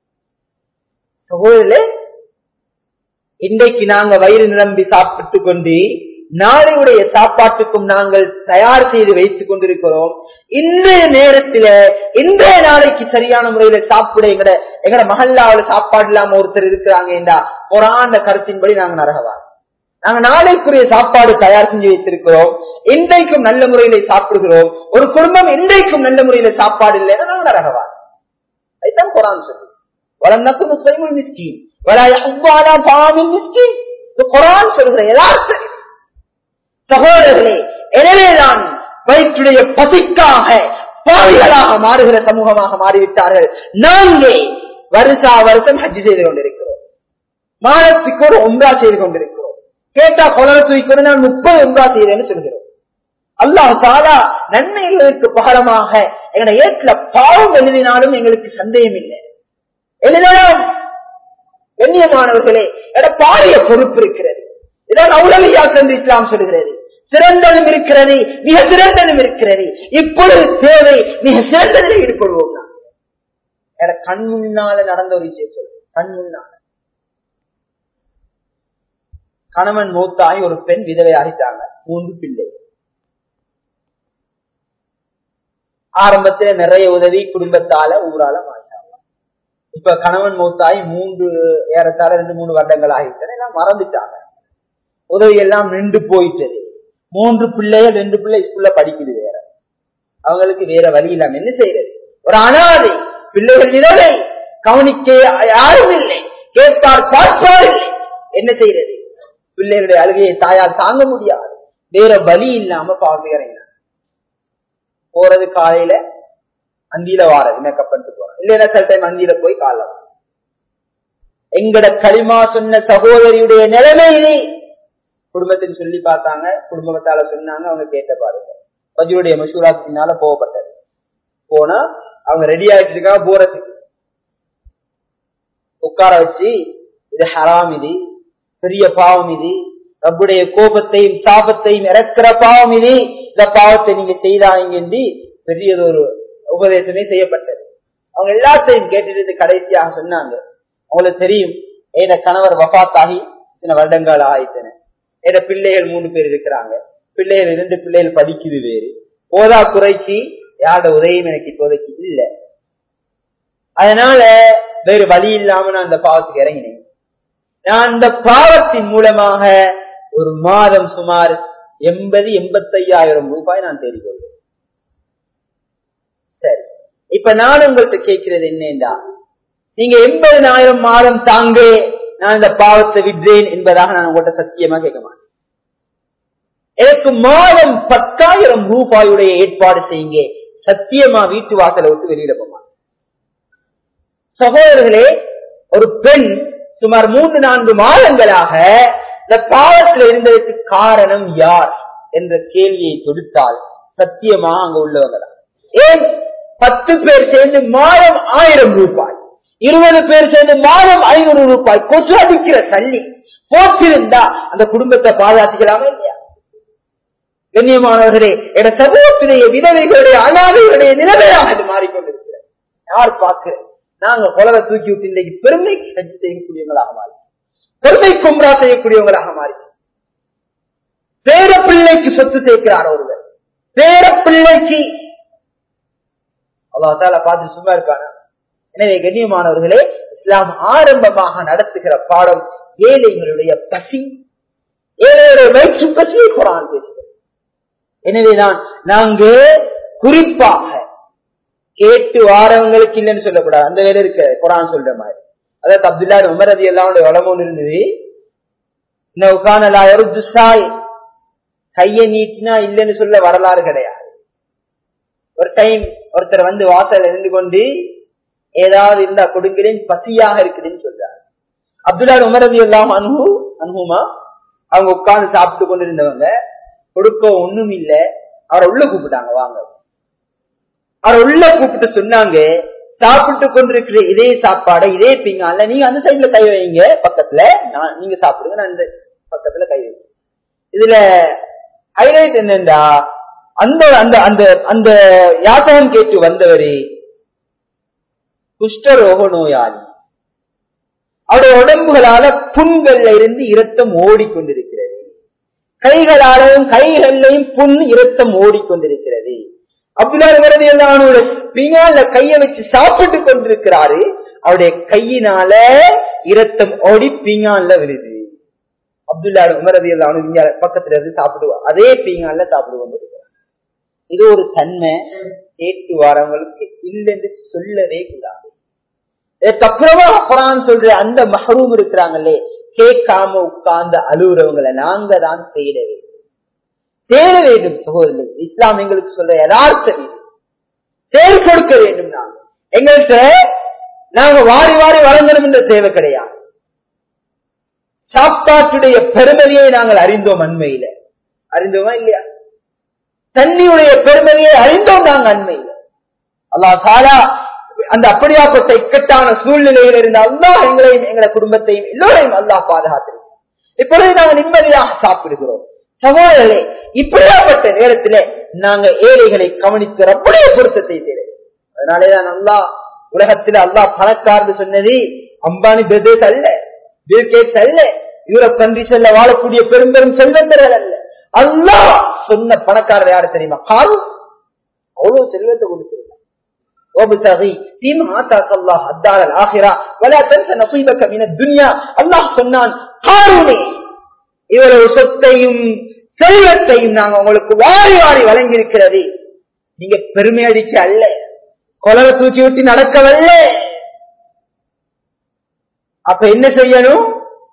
சகோதரே இன்றைக்கு நாங்க வயிறு நிரம்பி சாப்பிட்டு கொண்டு நாளையுடைய சாப்பாட்டுக்கும் நாங்கள் தயார் செய்து வைத்துக் கொண்டிருக்கிறோம் இன்றைய நேரத்தில இன்றைய நாளைக்கு சரியான முறையில சாப்பிட எங்கட எங்கட மகல்லாவில சாப்பாடு இல்லாம ஒருத்தர் இருக்கிறாங்க என்றா புறாண்ட கருத்தின்படி நாங்க நரகவா நாங்க நாளைக்குரிய சாப்பாடு தயார் செஞ்சு வைத்திருக்கிறோம் இன்றைக்கும் நல்ல முறையில சாப்பிடுகிறோம் ஒரு குடும்பம் இன்றைக்கும் நல்ல முறையில சாப்பாடு இல்லைன்னா நாங்க நரகவா அதுதான் குரான் சொல்லு வளர்ந்தக்கும் முஸ்லிமுல் மிஸ்கின் வலாயஹுவாலா பாமில் மிஸ்கின் இது குரான் சொல்கிற எல்லாத்தையும் சகோதரர்களே எனவேதான் வயிற்றுடைய பசிக்காக பாவிகளாக மாறுகிற சமூகமாக மாறிவிட்டார்கள் நாங்களே வருஷா வருஷம் ஹஜ் செய்து கொண்டிருக்கிறோம் மாதத்துக்கு ஒரு ஒன்றா செய்து கொண்டிருக்கிறோம் கேட்டா கொலர தூக்கி நான் முப்பது ஒன்றா செய்தேன்னு சொல்கிறோம் அல்லாஹ் தாலா நன்மைகளுக்கு பகரமாக எங்களை ஏற்ற பாவம் எழுதினாலும் எங்களுக்கு சந்தேகம் இல்லை எழுதலாம் கண்ணியமானவர்களே எட பாரிய பொறுப்பு இருக்கிறது இதான் அவுளவியாக்கு என்று இஸ்லாம் சொல்கிறது சிறந்ததும் இருக்கிறது மிக சிறந்ததும் இருக்கிறது இப்பொழுது தேவை மிக சிறந்ததில் ஈடுபடுவோம் நான் எட கண் முன்னால நடந்த ஒரு விஷயம் சொல்லு கண் முன்னால கணவன் மூத்தாகி ஒரு பெண் விதவை ஆகிட்டாங்க மூன்று பிள்ளை ஆரம்பத்துல நிறைய உதவி குடும்பத்தால ஊரால மாட்டாங்க இப்ப கணவன் மூத்தாய் மூன்று ஏறத்தாழ ரெண்டு மூணு வருடங்கள் ஆகிட்டன எல்லாம் மறந்துட்டாங்க உதவி எல்லாம் நின்று போயிட்டது மூன்று பிள்ளைகள் ரெண்டு பிள்ளை ஸ்கூல்ல படிக்குது வேற அவங்களுக்கு வேற வழி இல்லாம என்ன செய்யறது ஒரு அனாதை பிள்ளைகள் விதவை கவனிக்க யாரும் இல்லை கேட்பார் பார்ப்பார் இல்லை என்ன செய்யறது பிள்ளைகளுடைய அழுகையை தாயால் தாங்க முடியாது வேற வழி இல்லாம பாக்குறீங்க போறது காலையில அந்தியில வாரது மேக்கப் பண்ணிட்டு போறோம் இல்லைன்னா சில டைம் அந்தியில போய் காலைல வாரம் எங்கட களிமா சொன்ன சகோதரியுடைய நிலைமையிலே குடும்பத்தில் சொல்லி பார்த்தாங்க குடும்பத்தால சொன்னாங்க அவங்க கேட்ட பாருங்க பஜுடைய மசூராக்கு பின்னால போகப்பட்டது போனா அவங்க ரெடி ஆயிட்டு இருக்கா போறதுக்கு உட்கார வச்சு இது ஹராம் இது பெரிய பாவம் இது ரப்புடைய கோபத்தையும் சாபத்தையும் இறக்கிற பாவம் இது இந்த பாவத்தை நீங்க செய்தாங்க என்று பெரியதொரு உபதேசமே செய்யப்பட்டது அவங்க எல்லாத்தையும் கேட்டுட்டு கடைசியாக சொன்னாங்க அவங்களுக்கு தெரியும் ஏன கணவர் வபாத்தாகி சில வருடங்கள் ஆயிட்டன என் பிள்ளைகள் மூணு பேர் இருக்கிறாங்க பிள்ளைகள் இரண்டு பிள்ளைகள் படிக்குது வேறு போதா குறைச்சி யாரோட உதவியும் எனக்கு இப்போதைக்கு இல்லை அதனால வேறு வழி இல்லாம நான் அந்த பாவத்துக்கு இறங்கினேன் நான் அந்த பாவத்தின் மூலமாக ஒரு மாதம் சுமார் எண்பது எண்பத்தையாயிரம் ரூபாய் நான் தேடிக்கொள்வேன் சரி இப்ப நான் உங்கள்கிட்ட கேட்கிறது என்னண்டா நீங்க எண்பதாயிரம் மாதம் தாங்க நான் இந்த பாவத்தை விற்றேன் என்பதாக நான் உங்கள்கிட்ட சத்தியமா கேட்க மாட்டேன் எனக்கு மாதம் பத்தாயிரம் ரூபாயுடைய ஏற்பாடு செய்யுங்க சத்தியமா வீட்டு வாசலை விட்டு வெளியில போமா சகோதரர்களே ஒரு பெண் சுமார் மூன்று நான்கு மாதங்களாக இந்த பாவத்தில் இருந்ததற்கு காரணம் யார் என்ற கேள்வியை தொடுத்தால் சத்தியமா அங்க உள்ளவங்க தான் ஏன் பத்து பேர் சேர்ந்து மாதம் ஆயிரம் ரூபாய் இருபது பேர் சேர்ந்து மாதம் ஐநூறு ரூபாய் கொசு அடிக்கிற தள்ளி போட்டிருந்தா அந்த குடும்பத்தை பாதுகாத்துக்கலாமா இல்லையா கண்ணியமானவர்களே என சமூகத்திலேயே விதவைகளுடைய அனாதைகளுடைய நிலைமையாக இது மாறிக்கொண்டிருக்கிறது யார் பார்க்க நாங்க குலவை தூக்கி விட்டு இன்றைக்கு பெருமை கட்சி செய்யக்கூடியவங்களாக மாறி பெருமை கும்ரா செய்யக்கூடியவங்களாக மாறி பேர பிள்ளைக்கு சொத்து சேர்க்கிறார் ஒருவர் பேர பிள்ளைக்கு அல்லாஹால பார்த்து சும்மா இருப்பாங்க எனவே கண்ணியமானவர்களே இஸ்லாம் ஆரம்பமாக நடத்துகிற பாடம் ஏழைகளுடைய பசி ஏழைகளுடைய வயிற்று பசியை குரான் பேசுகிறது எனவே நான் நாங்க குறிப்பாக கேட்டு வாரவங்களுக்கு இல்லைன்னு சொல்லக்கூடாது அந்த வேலை இருக்க குரான் சொல்ற மாதிரி அதாவது அப்துல்லா உமரதி எல்லாம் வளமும் இருந்தது இன்னும் கையை நீட்டினா இல்லைன்னு சொல்ல வரலாறு கிடையாது ஒரு டைம் ஒருத்தர் வந்து வாசல் இருந்து கொண்டு ஏதாவது இருந்தா கொடுக்கிறேன் பசியாக இருக்குதுன்னு சொல்றாரு அப்துல்லா உமரதி எல்லாம் அனுகு அனுகுமா அவங்க உட்கார்ந்து சாப்பிட்டு கொண்டு இருந்தவங்க கொடுக்க ஒண்ணும் இல்ல அவரை உள்ள கூப்பிட்டாங்க வாங்க அவரை உள்ள கூப்பிட்டு சொன்னாங்க சாப்பிட்டு கொண்டிருக்கிற இதே சாப்பாடை இதே பிங்கால நீங்க அந்த சைட்ல கை வைங்க பக்கத்துல நான் நீங்க சாப்பிடுங்க நான் இந்த பக்கத்துல கை வைங்க இதுல ஹைலைட் என்னண்டா அந்த அந்த அந்த அந்த யாத்தகம் கேட்டு வந்தவரு குஷ்டரோக நோயாளி அவருடைய உடம்புகளால புண்கள்ல இருந்து இரத்தம் ஓடிக்கொண்டிருக்கிறது கைகளாலும் கைகள்லையும் புண் இரத்தம் ஓடிக்கொண்டிருக்கிறது அப்துல்லா வரது எல்லாரோட பின்னால கைய வச்சு சாப்பிட்டு கொண்டிருக்கிறாரு அவருடைய கையினால இரத்தம் ஓடி பீங்கான்ல விழுது அப்துல்லா உமரது எல்லாம் பக்கத்துல இருந்து சாப்பிடுவார் அதே பீங்கான்ல சாப்பிடு கொண்டிருக்கிறார் இது ஒரு தன்மை கேட்டு வரவங்களுக்கு இல்லைன்னு சொல்லவே கூடாது இதுக்கப்புறமா குரான் சொல்ற அந்த மஹரூம் இருக்கிறாங்களே கேட்காம உட்கார்ந்து அழுகுறவங்களை நாங்க தான் தேட வேண்டும் தேட வேண்டும் சகோதரர்கள் இஸ்லாம் எங்களுக்கு சொல்ற யதார்த்தம் இது தேடி கொடுக்க வேண்டும் நாங்க எங்கள்கிட்ட நாங்க வாரி வாரி வழங்கணும் என்ற தேவை கிடையாது சாப்பாட்டுடைய பெருமதியை நாங்கள் அறிந்தோம் அண்மையில அறிந்தோமா இல்லையா தண்ணியுடைய பெருமதியை அறிந்தோம் நாங்க அண்மையில அல்லா சாலா அந்த அப்படியாப்பட்ட இக்கட்டான சூழ்நிலையில் இருந்த அல்லா எங்களையும் எங்களை குடும்பத்தையும் எல்லோரையும் அல்லா பாதுகாத்திருக்கோம் இப்பொழுது நாங்கள் நிம்மதியாக சாப்பிடுகிறோம் சகோதரர்களே இப்படியாப்பட்ட நேரத்துல நாங்க ஏழைகளை கவனிக்கிற அப்படியே பொருத்தத்தை தேவை அதனாலேதான் அல்லா உலகத்துல அல்லா பணக்காரன்னு சொன்னது அம்பானி பிரதேஷ் அல்ல பில்கேட்ஸ் அல்ல யூரோப் கண்ட்ரிஸ்ல வாழக்கூடிய பெரும் பெரும் செல்வந்தர்கள் அல்ல அல்லா சொன்ன பணக்காரர் யாரு தெரியுமா கால் அவ்வளவு செல்வத்தை கொடுத்திருக்கான் وابتغي فيما آتاك الله الدار الآخرة ولا تنس نصيبك من الدنيا الله சொன்னான் காரூனே இவ்வளவு சொத்தையும் செல்வத்தையும் நாங்க உங்களுக்கு வாரி வாரி வழங்கி இருக்கிறது நீங்க பெருமை அடிச்சு அல்ல கொலவை தூக்கி விட்டு நடக்கவல்ல அப்ப என்ன செய்யணும்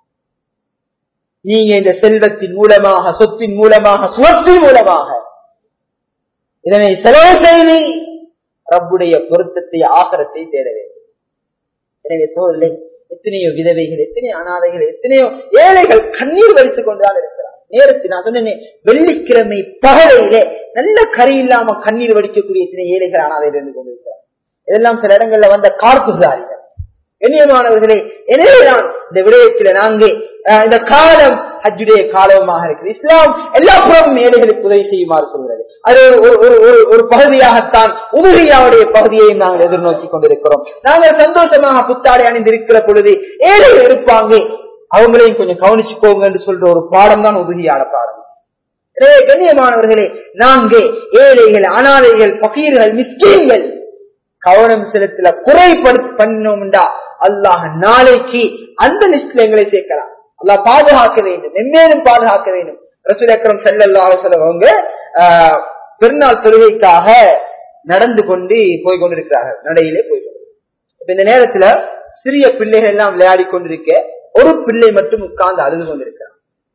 நீங்க இந்த செல்வத்தின் மூலமாக சொத்தின் மூலமாக சுவத்தின் மூலமாக இதனை செலவு செய்து ரப்புடைய பொருத்தத்தை ஆகரத்தை தேட வேண்டும் எனவே சோழர்களே எத்தனையோ விதவைகள் எத்தனையோ அனாதைகள் எத்தனையோ ஏழைகள் கண்ணீர் வலித்துக் கொண்டுதான் இருக்கிறார் நேரத்தில் நான் சொன்னேன் வெள்ளிக்கிழமை பகலையிலே நல்ல கறி இல்லாம கண்ணீர் வடிக்கக்கூடிய எத்தனை ஏழைகள் அனாதைகள் இருந்து கொண்டிருக்கிறார் இதெல்லாம் சில இடங்கள்ல வந்த கார்த்துதாரிகள் கண்ணியமானவர்களே எனவேதான் இந்த விடயத்தில் நாங்கள் இந்த காலம் ஹஜ்ஜுடைய காலமாக இருக்கு இஸ்லாம் எல்லா புறமும் ஏழைகளுக்கு உதவி செய்யுமாறு சொல்கிறது அது ஒரு ஒரு ஒரு ஒரு பகுதியாகத்தான் உதவியாவுடைய பகுதியையும் நாங்கள் எதிர்நோக்கி கொண்டிருக்கிறோம் நாங்கள் சந்தோஷமாக புத்தாடை அணிந்திருக்கிற பொழுது ஏழைகள் இருப்பாங்க அவங்களையும் கொஞ்சம் கவனிச்சுக்கோங்க என்று சொல்ற ஒரு பாடம் தான் உறுதியான பாடம் எனவே கண்ணியமானவர்களே நான்கு ஏழைகள் அனாதைகள் பகீர்கள் மிஸ்கீன்கள் கவனம் செலுத்தல குறைபடுத்த பண்ணோம்டா அல்லாஹ் நாளைக்கு அந்த லிஸ்ட்ல எங்களை சேர்க்கலாம் அல்லாஹ் பாதுகாக்க வேண்டும் மென்மேலும் பாதுகாக்க வேண்டும் ரசூல் அக்ரம் செல்லல்லாஹு சொல்லுவாங்க பெருநாள் தொழுகைக்காக நடந்து கொண்டு போய் கொண்டிருக்கிறார்கள் நடையிலே போய் கொண்டு இப்ப இந்த நேரத்துல சிறிய பிள்ளைகள் எல்லாம் விளையாடி கொண்டிருக்க ஒரு பிள்ளை மட்டும் உட்கார்ந்து அழுது கொண்டிருக்கிறார்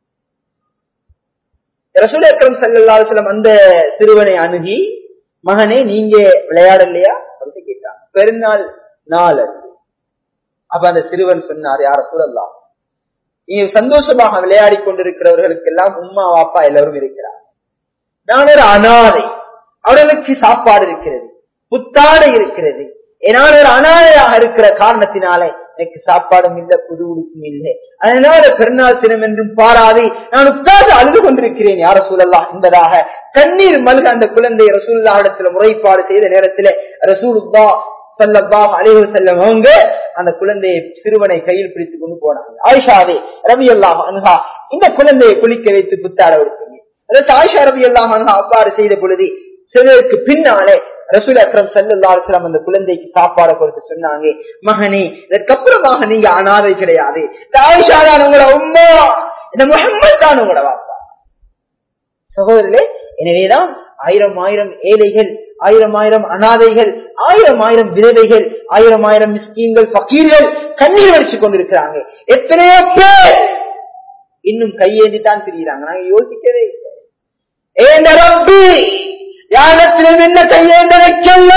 ரசூல் அக்ரம் செல்லல்லாஹு அந்த சிறுவனை அணுகி மகனே நீங்க விளையாடலையா அப்படின்னு கேட்டான் பெருநாள் நாள் அது அப்ப அந்த சிறுவன் சொன்னார் யார சூழல்லாம் நீங்க சந்தோஷமாக விளையாடி கொண்டிருக்கிறவர்களுக்கு எல்லாம் உம்மா வாப்பா எல்லாரும் இருக்கிறார் நான் ஒரு அனாதை அவர்களுக்கு சாப்பாடு இருக்கிறது புத்தாடை இருக்கிறது நான் ஒரு அனாதையாக இருக்கிற காரணத்தினாலே எனக்கு சாப்பாடும் இல்லை புது உடுப்பும் இல்லை அதனால பெருநாள் தினம் என்றும் பாராது நான் உட்கார்ந்து அழுது கொண்டிருக்கிறேன் யார சூழல்லாம் என்பதாக கண்ணீர் மல்க அந்த குழந்தை ரசூல்லா இடத்துல முறைப்பாடு செய்த நேரத்தில் ரசூலுல்லா சல்லப்பா அலைவு செல்லம் அவங்க அந்த குழந்தையை சிறுவனை கையில் பிடித்துக் கொண்டு போனாங்க ஆயிஷாவே ரவி அல்லாஹ் அனுகா இந்த குழந்தையை குளிக்க வைத்து புத்தாட விடுத்தீங்க அதற்கு ஆயிஷா ரவி அல்லாஹ் அனுகா அவ்வாறு செய்த பொழுது சிலருக்கு பின்னாலே ரசூல் அக்ரம் சல்லாஸ்லாம் அந்த குழந்தைக்கு சாப்பாடு கொடுத்து சொன்னாங்க மகனே இதற்கப்புறமாக நீங்க அனாதை கிடையாது ஆயிஷா தான் உங்களோட உம்மா இந்த முகம்மது தான் உங்களோட வாப்பா சகோதரர்களே எனவேதான் ஆயிரம் ஆயிரம் ஏழைகள் ஆயிரம் ஆயிரம் அனாதைகள் ஆயிரம் ஆயிரம் விதவைகள் ஆயிரம் ஆயிரம் மிஸ்கீன்கள் பக்கீர்கள் கண்ணீர் வடிச்சு கொண்டிருக்கிறாங்க எத்தனையோ பேர் இன்னும் கையேந்தி தான் திரிகிறாங்க நாங்க யோசிக்கவே இல்லை ஏந்த ரப்பி யாரிடத்திலும் என்ன கையேந்த வைக்கல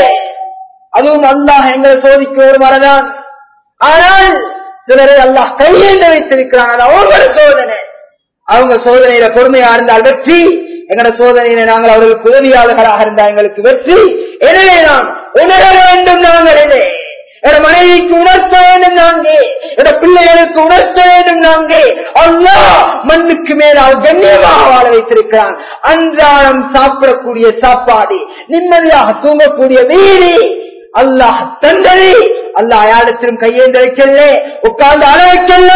அதுவும் அல்லாஹ் எங்களை சோதிக்க ஒரு வரதான் ஆனால் சிலரை அல்லாஹ் கையேந்த வைத்திருக்கிறான் அது அவங்களோட சோதனை அவங்க சோதனையில பொறுமையா இருந்தால் வெற்றி எங்கட சோதனையில நாங்கள் அவர்களுக்கு உதவியாளர்களாக இருந்தால் எங்களுக்கு வெற்றி எனவே நாம் உணர வேண்டும் நாங்கள் என என் மனைவிக்கு உணர்த்த வேண்டும் நாங்கே என் பிள்ளைகளுக்கு உணர்த்த வேண்டும் நாங்கே அல்லா மண்ணுக்கு மேலால் கண்ணியமாக வாழ வைத்திருக்கிறான் அன்றாடம் சாப்பிடக்கூடிய சாப்பாடு நிம்மதியாக தூங்கக்கூடிய வீடு அல்லாஹ் தந்தது அல்லாஹ் யாரிடத்திலும் கையேந்து வைக்கல உட்கார்ந்து அழ வைக்கல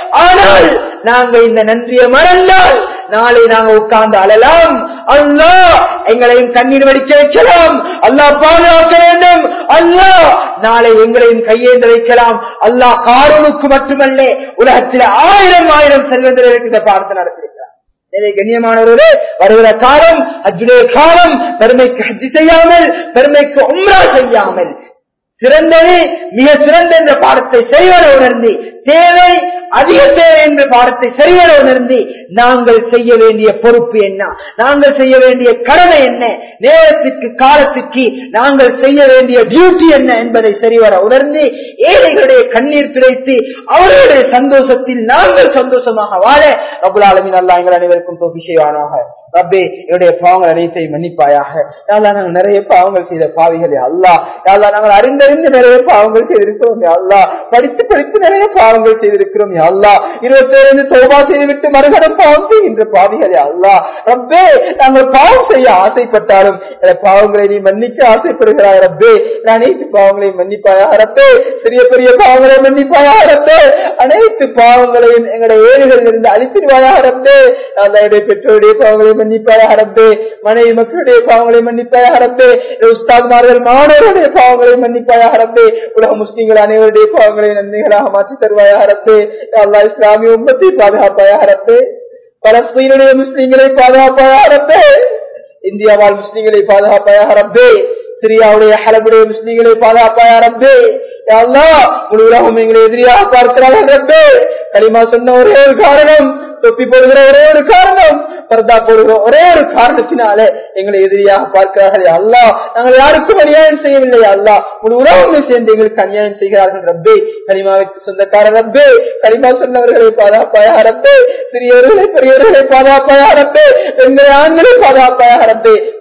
ஆனால் நாங்க இந்த நன்றியை மறந்தால் நாளை நாங்க உட்கார்ந்து அழலாம் அல்லா எங்களையும் கண்ணீர் வடிக்க வைக்கலாம் அல்லாஹ் பாதுகாக்க வேண்டும் அல்லாஹ் நாளை எங்களையும் கையேந்து வைக்கலாம் அல்லாஹ் காரனுக்கு மட்டுமல்ல உலகத்தில் ஆயிரம் ஆயிரம் செல்வந்தர்களுக்கு இந்த பாடத்தை நடத்திருக்கிறார் எனவே கண்ணியமானவர்களே வருகிற காலம் அஜுடைய காலம் பெருமைக்கு ஹஜ்ஜி செய்யாமல் பெருமைக்கு உம்ரா செய்யாமல் சிறந்தது மிக சிறந்த என்ற பாடத்தை சரிவர உணர்ந்து தேவை அதிக தேவை என்ற பாடத்தை சரிவர உணர்ந்து நாங்கள் செய்ய வேண்டிய பொறுப்பு என்ன நாங்கள் செய்ய வேண்டிய கடமை என்ன நேரத்துக்கு காலத்துக்கு நாங்கள் செய்ய வேண்டிய டியூட்டி என்ன என்பதை சரிவர உணர்ந்து ஏழைகளுடைய கண்ணீர் கிடைத்து அவர்களுடைய சந்தோஷத்தில் நாங்கள் சந்தோஷமாக வாழ ரபுலாலமின் அல்லா எங்கள் அனைவருக்கும் தொகை செய்வானாக ரப்பே என்னுடைய பாவங்கள் அனைத்தையும் மன்னிப்பாயாக யாழ்லா நாங்கள் நிறைய பாவங்கள் செய்த பாவிகளே அல்லா யாழ்லா நாங்கள் அறிந்தறிந்து நிறைய பாவங்கள் செய்திருக்கிறோம் அல்லா படித்து படித்து நிறைய பாவங்கள் செய்திருக்கிறோம் அல்லா இருபத்தேழு சோபா செய்துவிட்டு மறுகடம் பாவம் செய்கின்ற பாவிகளே அல்லா ரப்பே நாங்கள் பாவம் செய்ய ஆசைப்பட்டாலும் பாவங்களை நீ மன்னிக்க ஆசைப்படுகிறாய் ரப்பே அனைத்து பாவங்களையும் மன்னிப்பாயா ரப்பே சிறிய பெரிய பாவங்களை மன்னிப்பாயா ரப்பே அனைத்து பாவங்களையும் எங்களுடைய ஏழுகளில் இருந்து அழித்திடுவாயா ரப்பே என்னுடைய பெற்றோருடைய பாவங்களை மன்னிப்பாயா ரப்பே மனைவி மக்களுடைய பாவங்களை மன்னிப்பாயா ரப்பே உஸ்தாத்மார்கள் மாணவருடைய பாவங்களை மன்னிப்பாயா ரப்பே உலக முஸ்லிம்கள் அனைவருடைய பாவங்களை நன்மைகளாக மாற்றி தருவாயா ரப்பே அல்லா இஸ்லாமிய உம்மத்தை பாதுகாப்பாயா ரப்பே பலஸ்தீனுடைய முஸ்லிம்களை பாதுகாப்பாயா ரப்பே இந்தியாவால் முஸ்லிம்களை பாதுகாப்பாயா ரப்பே சிரியாவுடைய ஹலபுடைய முஸ்லிம்களை பாதுகாப்பாயா ரப்பே அல்லா முழு உலகம் எங்களை எதிரியாக பார்க்கிறார்கள் ரப்பே களிமா சொன்ன ஒரே ஒரு காரணம் தொப்பி போடுகிற ஒரே ஒரு காரணம் பர்தா போடுகிற ஒரே ஒரு காரணத்தினால எங்களை எதிரியாக பார்க்கிறார்கள் அல்லா நாங்கள் யாருக்கும் அநியாயம் செய்யவில்லை அல்லா முழு உறவுகளை சேர்ந்து எங்களுக்கு அநியாயம் செய்கிறார்கள் ரப்பே கனிமாவிற்கு சொந்தக்கார ரப்பே கனிமா சொன்னவர்களை பாதுகாப்பாயாக ரப்பே சிறியவர்களை பெரியவர்களை பாதுகாப்பாயாக ரப்பே பெண்களை ஆண்களை பாதுகாப்பாயாக ரப்பே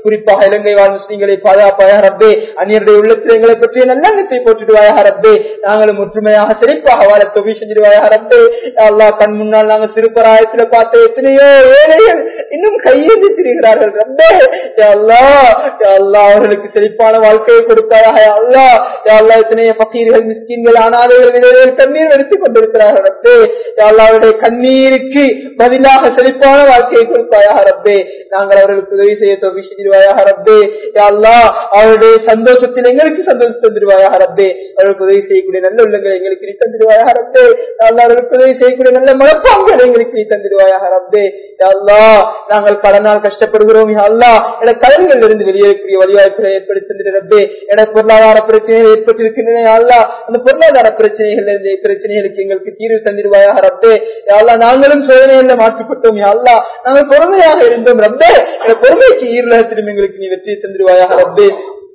குறிப்பாக இலங்கை வாழ் முஸ்லீம்களை பாதுகாப்பாயாக ரப்பே அந்நியருடைய உள்ளத்தில் எங்களை பற்றிய நல்லெண்ணத்தை போட்டுடுவாயாக ரப்பே நாங்களும் ஒற்றுமையாக சிறப்பாக வாழ தொகை செஞ்சிடுவாயாக ரப்பே அல்லா கண் முன்னால் நாங்கள் சிறுபராயத்துல பார்த்த எத்தனையோ ஏழைகள் இன்னும் கையேந்தி திரிகிறார்கள் ரப்பே யா அல்லாஹ் யா அல்லாஹ் அவர்களுக்கு செழிப்பான வாழ்க்கையை கொடுத்தாயாக யா அல்லாஹ் யா அல்லாஹ் எத்தனையோ பக்கீர்கள் மிஸ்கின்கள் அனாதைகள் விதவைகள் கண்ணீர் வெடித்துக் கொண்டிருக்கிறார்கள் ரப்பே யா அல்லாஹ் அவருடைய கண்ணீருக்கு பதிலாக செழிப்பான வாழ்க்கையை கொடுப்பாயாக ரப்பே நாங்கள் அவர்களுக்கு உதவி செய்ய தொகை செஞ்சிருவாயாக ரப்பே யா அல்லாஹ் அவருடைய சந்தோஷத்தில் எங்களுக்கு சந்தோஷம் தந்துடுவாயாக ரப்பே அவர்களுக்கு உதவி செய்யக்கூடிய நல்ல உள்ளங்களை எங்களுக்கு நீ தந்துடுவாயாக ரப்பே யா அல்லாஹ் அவர்களுக்கு உதவி செய்யக்கூடிய நல்ல மனப்பாங்களை எங்களுக்கு நீ தந்துடுவாயாக ரப்பே யா அல்லாஹ் நாங்கள் கடனால் கஷ்டப்படுகிறோம் யா அல்லாஹ் என கடன்கள் இருந்து வெளியேறக்கூடிய வழிவாய்ப்புகளை ஏற்படுத்தி தந்திரு ரப்பே என பொருளாதார பிரச்சனைகள் ஏற்பட்டிருக்கின்றன யா அல்லாஹ் அந்த பொருளாதார பிரச்சனைகள் இருந்து பிரச்சனைகளுக்கு எங்களுக்கு தீர்வு தந்திருவாயாக ரப்பே யா அல்லாஹ் நாங்களும் சோதனையில மாற்றிப்பட்டோம் யா அல்லாஹ் நாங்கள் பொறுமையாக இருந்தோம் ரப்பே என பொறுமைக்கு ஈரலகத்திலும் எங்களுக்கு நீ வெற்றி தந்திருவாயாக ரப்பே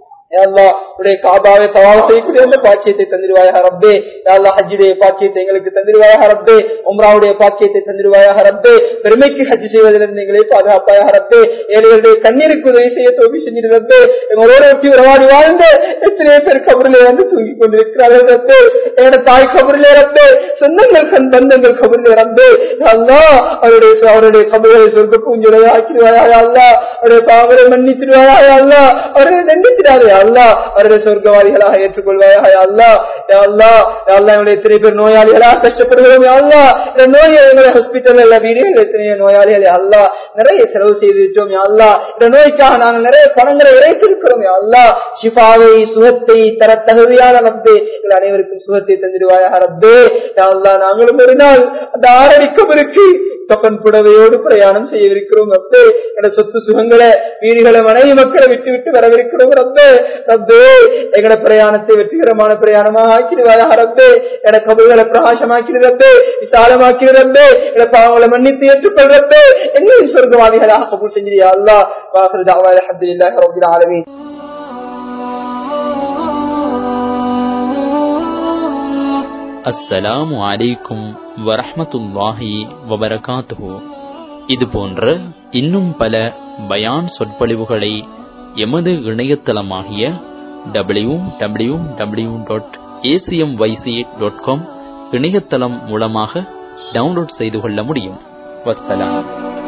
உடைய காபாவை சவால் செய்யக்கூடிய அந்த பாக்கியத்தை தந்திருவாயாக ரப்பே யாழ்லா ஹஜ்ஜுடைய பாக்கியத்தை எங்களுக்கு தந்திருவாயாக ரப்பே உம்ராவுடைய பாக்கியத்தை தந்திருவாயாக ரப்பே பெருமைக்கு ஹஜ் செய்வதிலிருந்து எங்களை பாதுகாப்பாயாக ரப்பே ஏழைகளுடைய கண்ணீருக்கு உதவி செய்ய தோல்வி செஞ்சிரு ரப்பே எங்களோட ஒட்டி உறவாடி வாழ்ந்து எத்தனையோ பேர் கபரிலே வந்து தூங்கி கொண்டிருக்கிறார்கள் ரப்பே என்னோட தாய் கபரிலே ரப்பே சொந்தங்கள் கண் பந்தங்கள் கபரிலே ரப்பே அல்லா அவருடைய அவருடைய கபர்களை சொர்க்க பூஞ்சலை ஆக்கிடுவாயாக அல்லா அவருடைய பாவரை மன்னித்திடுவாயாக அல்லா அவர்களை தண்டித்திடாதே அல்லா அவர்கள் சொர்க்கவாதிகளாக ஏற்றுக்கொள்வாயாக அல்லா அல்லா அல்லா என்னுடைய எத்தனை பேர் நோயாளிகளாக கஷ்டப்படுகிறோம் அல்லா இந்த நோயை எங்களுடைய ஹாஸ்பிட்டல் வீடுகள் எத்தனையோ நோயாளிகள் அல்லா நிறைய செலவு செய்திருக்கிறோம் அல்லா இந்த நோய்க்காக நாங்கள் நிறைய பணங்களை இறைத்திருக்கிறோம் அல்லா ஷிஃபாவை சுகத்தை தர தகுதியான ரப்பே எங்கள் அனைவருக்கும் சுகத்தை தந்திடுவாயாக ரப்பே அல்லா நாங்களும் ஒரு நாள் அந்த ஆரடி கபருக்கு கப்பன் புடவையோடு பிரயாணம் செய்யவிருக்கிறோம் ரப்பே என சொத்து சுகங்களை வீடுகளை மனைவி மக்களை விட்டு விட்டு வரவிருக்கிறோம் ரப்பே ரப்பே எங்கட பிரயாணத்தை வெற்றிகரமான பிரயாணமாக ஆக்கிடுவாயாக ரப்பே என கபல்களை பிரகாசமாக்கிடு ரப்பே விசாலமாக்கிடு ரப்பே என பாவங்களை மன்னித்து ஏற்றுக்கொள் ரப்பே எங்களையும் சொர்க்கவாதிகளாக கபூல் செஞ்சிரியா அல்லா வாசல் தாவா அல்ஹம்துலில்லாஹி ரப்பில் ஆலமீன் அஸ்ஸலாமு அலைக்கும் வரஹ்மத்துல்லாஹி வபரகாத்துஹு இது போன்ற இன்னும் பல பயான் சொற்பொழிவுகளை எமது இணையதளமாகிய W W W dot ACM YC dot com இணையதளம் மூலமாக டவுன்லோட் செய்து கொள்ள முடியும் வஸ்ஸலாம்